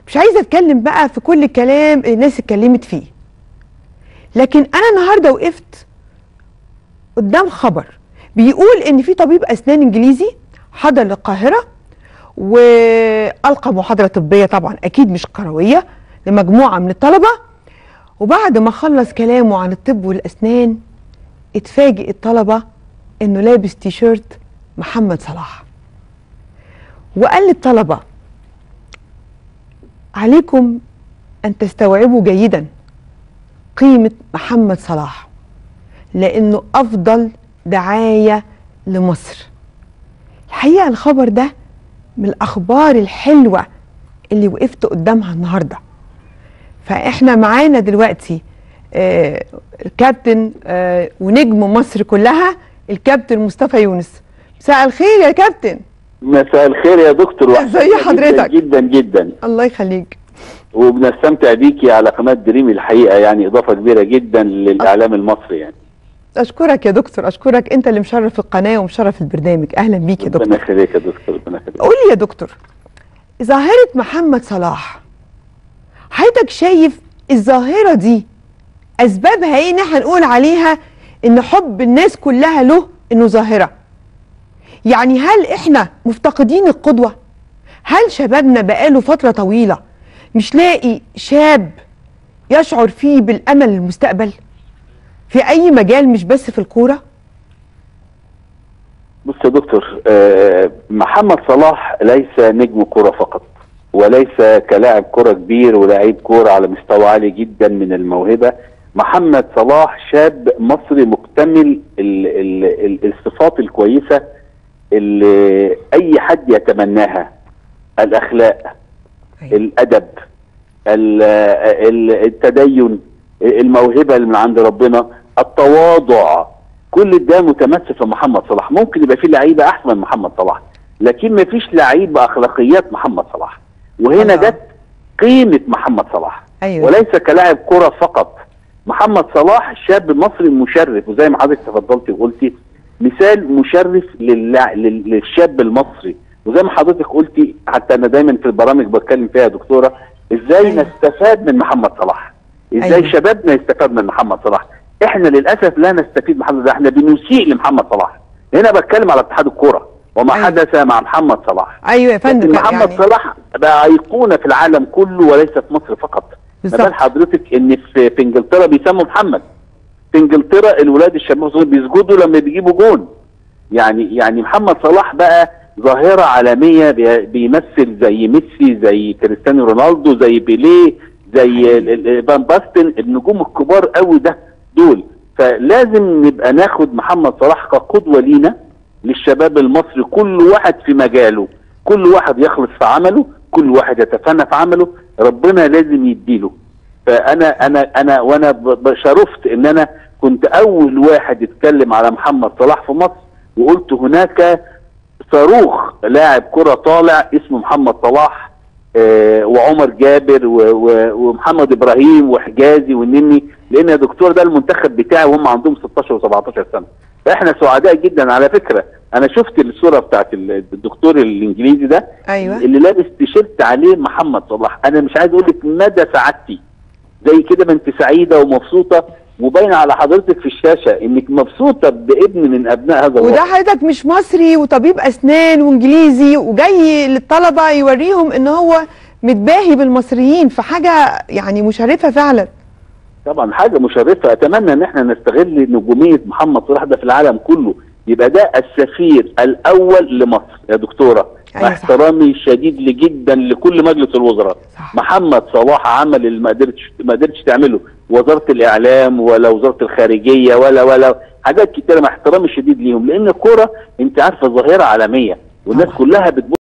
مش عايزه اتكلم بقى في كل كلام الناس اتكلمت فيه لكن انا النهارده وقفت قدام خبر بيقول ان في طبيب اسنان انجليزي حضر للقاهره والقى محاضره طبيه طبعا اكيد مش كرويه لمجموعه من الطلبه وبعد ما خلص كلامه عن الطب والاسنان اتفاجئ الطلبه انه لابس تيشيرت محمد صلاح وقال للطلبه عليكم ان تستوعبوا جيدا قيمه محمد صلاح لانه افضل دعايه لمصر الحقيقه الخبر ده من الاخبار الحلوه اللي وقفت قدامها النهارده فاحنا معانا دلوقتي آه الكابتن آه ونجم مصر كلها الكابتن مصطفى يونس مساء الخير يا كابتن مساء الخير يا دكتور ازي حضرتك جدا جدا الله يخليك وبنستمتع بيكي على قناه دريم الحقيقه يعني اضافه كبيره جدا للاعلام المصري يعني اشكرك يا دكتور اشكرك انت اللي مشرف القناه ومشرف البرنامج اهلا بيك يا دكتور ربنا يخليك يا دكتور ربنا يخليك قول لي يا دكتور ظاهره محمد صلاح حضرتك شايف الظاهره دي اسبابها ايه ان احنا نقول عليها ان حب الناس كلها له انه ظاهره يعني هل احنا مفتقدين القدوه هل شبابنا بقاله فتره طويله مش لاقي شاب يشعر فيه بالامل للمستقبل في اي مجال مش بس في الكوره بص يا دكتور آه، محمد صلاح ليس نجم كرة فقط وليس كلاعب كرة كبير ولاعيب كرة على مستوى عالي جدا من الموهبة محمد صلاح شاب مصري مكتمل ال ال ال الصفات الكويسة اللي أي حد يتمناها الأخلاق الأدب ال- ال- التدين الموهبة اللي من عند ربنا التواضع كل ده متمثل في محمد صلاح ممكن يبقى في لعيبه احسن من محمد صلاح لكن ما فيش لعيب باخلاقيات محمد صلاح وهنا الله. جت قيمه محمد صلاح ايوه وليس كلاعب كره فقط محمد صلاح شاب مصري مشرف وزي ما حضرتك تفضلتي وقلتي مثال مشرف للع... لل- للشاب المصري وزي ما حضرتك قلتي حتى انا دايما في البرامج بتكلم فيها يا دكتوره ازاي أيوة. نستفاد من محمد صلاح ازاي أيوة. شبابنا يستفاد من محمد صلاح احنا للاسف لا نستفيد من محمد صلاح احنا بنسيء لمحمد صلاح هنا بتكلم على اتحاد الكوره وما أيوة. حدث مع محمد صلاح ايوه يا فندم لكن محمد يعني صلاح بقى ايقونه في العالم كله وليس في مصر فقط ما بالظبط. بال حضرتك ان في, في انجلترا بيسموا محمد في انجلترا الولاد الشباب الصغير بيسجدوا لما بيجيبوا جون يعني يعني محمد صلاح بقى ظاهره عالميه بي- بيمثل زي ميسي زي كريستيانو رونالدو زي بيليه زي ال- ال- فان باستن النجوم الكبار قوي ده دول فلازم نبقى ناخد محمد صلاح كقدوه لينا للشباب المصري كل واحد في مجاله كل واحد يخلص في عمله كل واحد يتفنى في عمله ربنا لازم يديله فانا انا انا وانا ب- ب- شرفت ان انا كنت اول واحد اتكلم على محمد صلاح في مصر وقلت هناك صاروخ لاعب كرة طالع اسمه محمد صلاح آه، وعمر جابر و- و- ومحمد ابراهيم وحجازي والنني لان يا دكتور ده المنتخب بتاعي وهم عندهم 16 و17 سنه فاحنا سعداء جدا على فكره انا شفت الصوره بتاعت ال- الدكتور الانجليزي ده ايوه اللي لابس تيشيرت عليه محمد صلاح انا مش عايز اقول لك مدى سعادتي زي كده ما انت سعيده ومبسوطه وباينه على حضرتك في الشاشه انك مبسوطه بابن من ابناء هذا وده الوطن حضرتك مش مصري وطبيب اسنان وانجليزي وجاي للطلبه يوريهم ان هو متباهي بالمصريين فحاجه يعني مشرفه فعلا طبعا حاجه مشرفه اتمنى ان احنا نستغل نجوميه محمد صلاح ده في العالم كله يبقى ده السفير الاول لمصر يا دكتوره أيوة مع صح. احترامي الشديد جدا لكل مجلس الوزراء صح. محمد صلاح عمل اللي ما قدرتش ما قدرتش تعمله وزاره الاعلام ولا وزاره الخارجيه ولا ولا حاجات كتيره مع احترامي الشديد ليهم لان الكوره انت عارفه ظاهره عالميه والناس طبعا. كلها بتبص